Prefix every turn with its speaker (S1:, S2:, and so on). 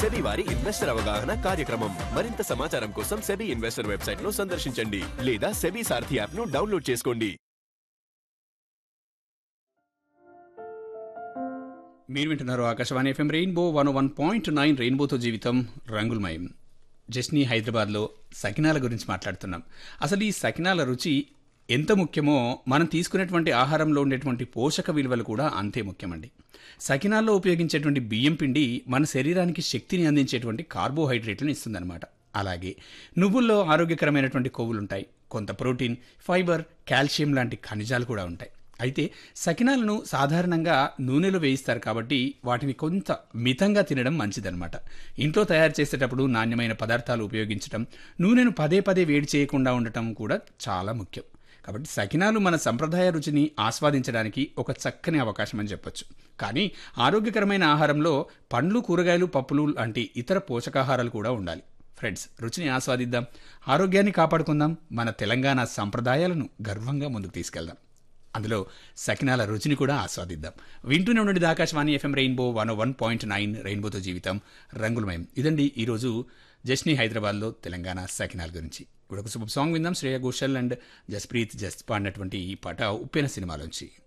S1: SEBI వారి investor అవగాహన కార్యక్రమం మరింత సమాచారం కోసం సెబీ ఇన్వెస్టర్ వెబ్సైట్ ను సందర్శించండి లేదా సెబీ సారథి యాప్ ను డౌన్లోడ్ చేసుకోండి
S2: మీరు వింటున్నారు Akashvani FM rainbow one one point nine రెయిన్బోతో జీవితం రంగులమయం జస్నీ హైదరాబాద్లో సకినాల గురించి మాట్లాడుతున్నాం అసలు ఈ సకినాల రుచి ఎంత ముఖ్యమో మనం తీసుకునేటువంటి ఆహారంలో ఉండేటువంటి పోషక విలువలు కూడా అంతే ముఖ్యమండి సకినాల్లో ఉపయోగించేటువంటి బియ్యం పిండి మన శరీరానికి శక్తిని అందించేటువంటి కార్బోహైడ్రేట్లను ఇస్తుందన్నమాట అలాగే నువ్వుల్లో ఆరోగ్యకరమైనటువంటి కొవ్వులు ఉంటాయి కొంత ప్రోటీన్ ఫైబర్ కాల్షియం లాంటి ఖనిజాలు కూడా ఉంటాయి అయితే సకినాలను సాధారణంగా నూనెలో వేయిస్తారు కాబట్టి వాటిని కొంత మితంగా తినడం మంచిదన్నమాట ఇంట్లో తయారు చేసేటప్పుడు నాణ్యమైన పదార్థాలు ఉపయోగించడం నూనెను పదే పదే వేడి చేయకుండా ఉండటం కూడా చాలా ముఖ్యం కాబట్టి సకినాలు మన సంప్రదాయ రుచిని ఆస్వాదించడానికి ఒక చక్కని అవకాశం అని చెప్పొచ్చు కానీ ఆరోగ్యకరమైన ఆహారంలో పండ్లు కూరగాయలు పప్పులు లాంటి ఇతర పోషకాహారాలు కూడా ఉండాలి ఫ్రెండ్స్ రుచిని ఆస్వాదిద్దాం ఆరోగ్యాన్ని కాపాడుకుందాం మన తెలంగాణ సంప్రదాయాలను గర్వంగా ముందుకు తీసుకెళ్దాం అందులో సకినాల రుచిని కూడా ఆస్వాదిద్దాం వింటూనే ఉండండి Akashvani FM rainbow one one point nine రెయిన్బోతో జీవితం రంగులమయం ఇదండి ఈరోజు జస్నీ హైదరాబాద్లో తెలంగాణ సకినాల గురించి ఇప్పుడు ఒక సూపర్ సాంగ్ విందాం శ్రేయ ఘోషల్ అండ్ జస్ప్రీత్ జస్ పాడినటువంటి ఈ పాట ఉప్పెన సినిమాలోంచి